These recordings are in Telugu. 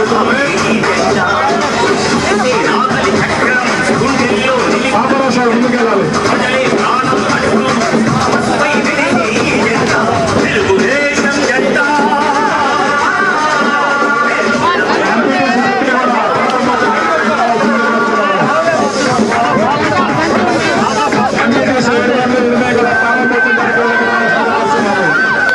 పాపరాశాలు ముందుకెళ్ళాలి ఎంపీటీసీ ఎన్నికల్లో ఇరవై గల పార్లమెంటు ఎన్నికలకు రాస్తున్నారు.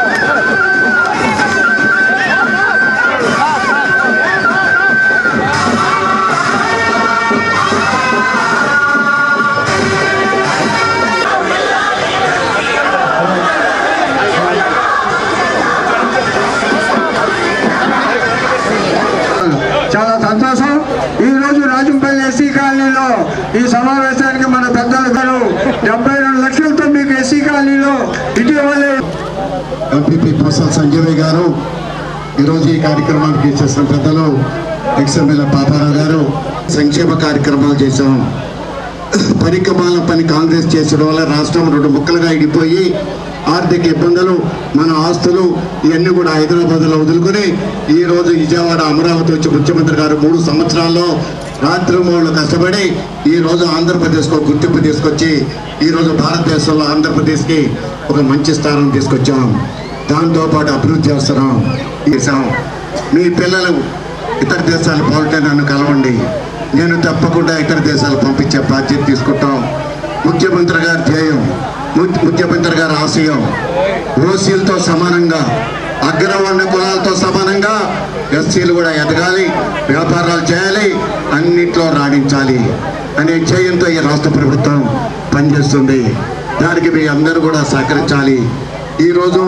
చాలా సంతోషం ఈ రోజు రాజంపల్లి ఎస్సీ కాలనీలో ఈ సమావేశానికి మన పెద్దలు గారు డెబ్బై రెండు లక్షలతో మీకు ఎస్సీ కాలనీలో ఇటీవలే ఎంపీపీ ప్రసాద్ సంజయ్ గారు ఈరోజు ఈ కార్యక్రమానికి చేసిన పెద్దలు ఎక్స్ఎమ్మెల్యే పాపారావు గారు సంక్షేమ కార్యక్రమాలు చేశాం పరికమాల పని కాంగ్రెస్ చేసడం వల్ల రాష్ట్రం రెండు ముక్కలుగా ఇడిపోయి ఆర్థిక ఇబ్బందులు మన ఆస్తులు ఇవన్నీ కూడా హైదరాబాద్లో వదులుకొని ఈ రోజు విజయవాడ అమరావతి వచ్చి ముఖ్యమంత్రి గారు మూడు సంవత్సరాల్లో రాత్రింబౌళ్ళు కష్టపడి ఈ రోజు ఆంధ్రప్రదేశ్కు ఒక గుర్తింపు తీసుకొచ్చి ఈ రోజు భారతదేశంలో ఆంధ్రప్రదేశ్కి ఒక మంచి స్థానం తీసుకొచ్చాం దాంతోపాటు అభివృద్ధి చేస్తున్నాం చేసాం మీ పిల్లలు ఇతర దేశాలు పోతే నన్ను కలవండి నేను తప్పకుండా ఇతర దేశాలు పంపించే బాధ్యత తీసుకుంటాం ముఖ్యమంత్రి గారి ధ్యేయం ము- ముఖ్యమంత్రి గారి ఆశయం ఓసీలతో సమానంగా అగ్రవర్ణ కులాలతో సమానంగా ఎస్సీలు కూడా ఎదగాలి వ్యాపారాలు చేయాలి అన్నిట్లో రాణించాలి అనే ధ్యేయంతో ఈ రాష్ట్ర ప్రభుత్వం పనిచేస్తుంది దానికి మీ అందరూ కూడా సహకరించాలి ఈరోజు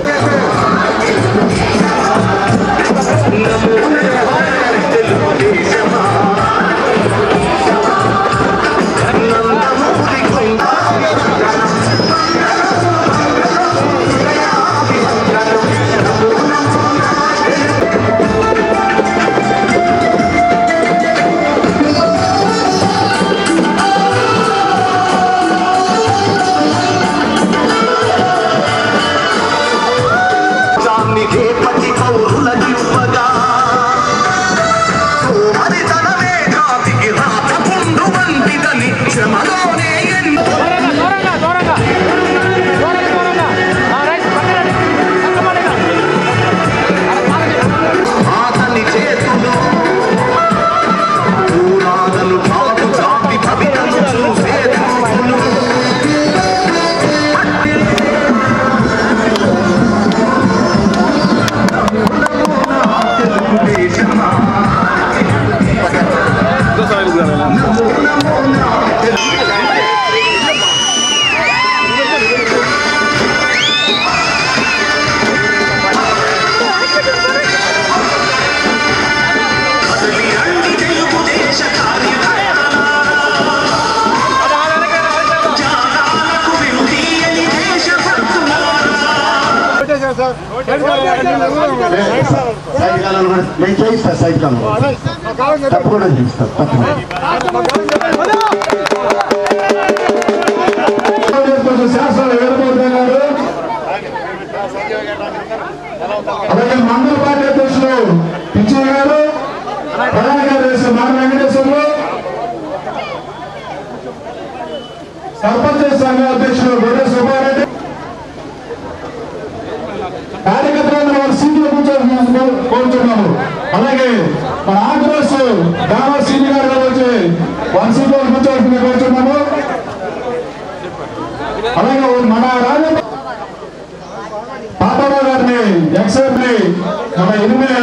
సామ్మికే పతి పౌరుల దివ్వగా సోమరితనమే జాతికి రాత పుండు వంటిదని శ్రమలోనే ఎన్నో దూరంగా దూరంగా దూరంగా దూరంగా దూరంగా ఆ, రైట్ పక్కన పక్కన ఆతని చేతులు పూరాలను కాదు జాతి కవితను చూసే చూపులు దేశమా రండి తెలుగుదేశ కార్యకర్తలకు విరుదీయని దేశభక్తులారా సైడ్ కాలంలో కూడా నేను చేయిస్తా సైడ్ కాలంలో తప్పకుండా చేయిస్తా తప్పకుండా ఆంధ్రప్రదేశ్ శాసన వీరభద్ర గారు అలాగే మండల పార్టీ అధ్యక్షులు పిచ్చయ్య గారు ప్రధాన కార్యదర్శి మాన వెంకటేశ్వర్లు సర్పంచ్ సంఘ అధ్యక్షులు గొర్రె సుబ్బారెడ్డి కార్యకర్తలను వారి సీట్లో కూర్చొని కోరుతున్నాము అలాగే మన ఆంధ్రప్రదేశ్ దావా సీని గారు కూడా వచ్చి వారి సీట్లో కూర్చోవలసింది కోరుతున్నాము అలాగే మన రాజ పాపారావు గారిని ఎక్సెంబ్లీ మన ఎనిమిది